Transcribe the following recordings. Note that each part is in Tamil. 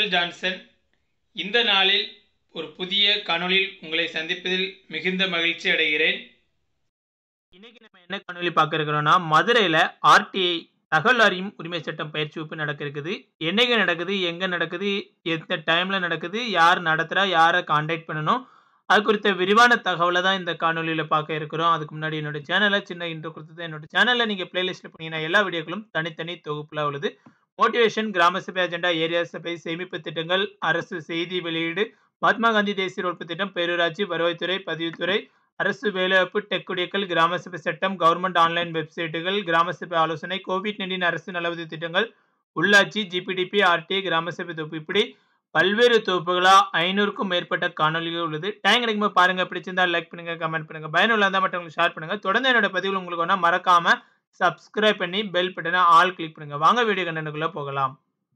மைக்கேல் ஜான்சன் இந்த நாளில் ஒரு புதிய காணொளியில் உங்களை சந்திப்பதில் மிகுந்த மகிழ்ச்சி அடைகிறேன் இன்னைக்கு நம்ம என்ன காணொளி பார்க்க இருக்கிறோம்னா மதுரையில் ஆர்டிஐ தகவல் அறியும் உரிமை சட்டம் பயிற்சி வகுப்பு நடக்க இருக்குது என்னைக்கு நடக்குது எங்கே நடக்குது எந்த டைமில் நடக்குது யார் நடத்துகிறா யாரை காண்டாக்ட் பண்ணணும் அது குறித்த விரிவான தகவலை தான் இந்த காணொலியில் பார்க்க இருக்கிறோம் அதுக்கு முன்னாடி என்னோட சேனலை சின்ன இன்ட்ரோ கொடுத்தது என்னோட சேனலில் நீங்கள் பிளேலிஸ்ட்டில் போனீங்கன்னா எல்லா வீடியோக்களும் தனித்தனி தொகுப்பில் உள்ளது மோட்டிவேஷன் கிராம சபை அஜெண்டா ஏரியா சபை சேமிப்பு திட்டங்கள் அரசு செய்தி வெளியீடு மகாத்மா காந்தி தேசிய உழைப்பு திட்டம் பேரூராட்சி வருவாய்த்துறை பதிவுத்துறை அரசு வேலைவாய்ப்பு டெக் குடியக்கல் கிராம சபை சட்டம் கவர்மெண்ட் ஆன்லைன் வெப்சைட்டுகள் கிராம சபை ஆலோசனை கோவிட் நைன்டீன் அரசு நலவுதவி திட்டங்கள் உள்ளாட்சி ஜிபிடிபி ஆர்டிஐ கிராம சபை தொகுப்பு இப்படி பல்வேறு தொகுப்புகளா ஐநூறுக்கும் மேற்பட்ட காணொலிகள் உள்ளது டைம் கிடைக்கும்போது பாருங்க பிடிச்சிருந்தா லைக் பண்ணுங்க கமெண்ட் பண்ணுங்க பயனுள்ள இருந்தால் மற்றவங்களுக்கு ஷேர் பண்ணுங்க தொடர்ந்து என்னோட பதிவுகள் உங்களுக்கு வேணா மறக்காம சப்ஸ்கிரைப் பண்ணி பெல் பட்டனை ஆல் கிளிக் பண்ணுங்க வாங்க வீடியோ கண்டனுக்குள்ள போகலாம்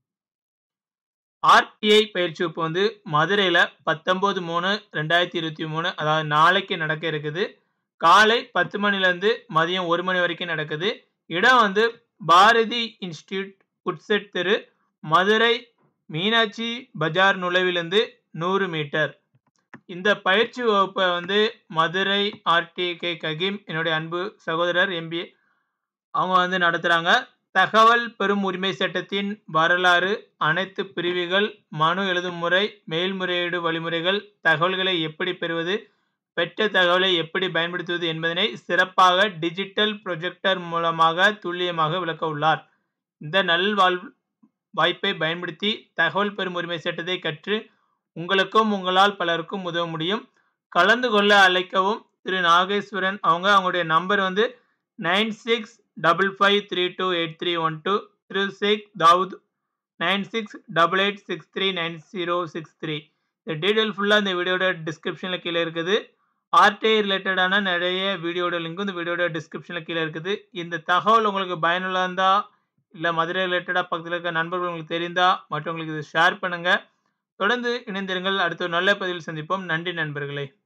ஆர்டிஐ பயிற்சி வகுப்பு வந்து மதுரையில் பத்தொம்போது மூணு ரெண்டாயிரத்தி இருபத்தி மூணு அதாவது நாளைக்கு நடக்க இருக்குது காலை பத்து மணிலேருந்து மதியம் ஒரு மணி வரைக்கும் நடக்குது இடம் வந்து பாரதி இன்ஸ்டியூட் உட்செட் தெரு மதுரை மீனாட்சி பஜார் நுழைவிலிருந்து நூறு மீட்டர் இந்த பயிற்சி வகுப்பை வந்து மதுரை ஆர்டிகே ககீம் என்னுடைய அன்பு சகோதரர் எம்பி அவங்க வந்து நடத்துகிறாங்க தகவல் பெறும் உரிமை சட்டத்தின் வரலாறு அனைத்து பிரிவுகள் மனு எழுதும் முறை மேல்முறையீடு வழிமுறைகள் தகவல்களை எப்படி பெறுவது பெற்ற தகவலை எப்படி பயன்படுத்துவது என்பதனை சிறப்பாக டிஜிட்டல் ப்ரொஜெக்டர் மூலமாக துல்லியமாக விளக்க உள்ளார் இந்த நல்வாழ் வாய்ப்பை பயன்படுத்தி தகவல் பெறும் உரிமை சட்டத்தை கற்று உங்களுக்கும் உங்களால் பலருக்கும் உதவ முடியும் கலந்து கொள்ள அழைக்கவும் திரு நாகேஸ்வரன் அவங்க அவங்களுடைய நம்பர் வந்து nine six double five three two eight three one two திரு Sheikh Dawood nine six double eight six three nine zero six three இந்த டீட்டெயில் ஃபுல்லாக இந்த வீடியோட டிஸ்கிரிப்ஷனில் கீழே இருக்குது ஆர்டிஐ ரிலேட்டடான நிறைய வீடியோட லிங்க்கும் இந்த வீடியோட டிஸ்கிரிப்ஷனில் கீழே இருக்குது இந்த தகவல் உங்களுக்கு பயனுள்ளதாக இருந்தால் இல்லை மதுரை ரிலேட்டடாக பக்கத்தில் இருக்க நண்பர்கள் உங்களுக்கு தெரிந்தால் மற்றவங்களுக்கு இது ஷேர் பண்ணுங்கள் தொடர்ந்து இணைந்திருங்கள் அடுத்த ஒரு நல்ல பதிவில் சந்திப்போம் நன்றி நண்பர்களே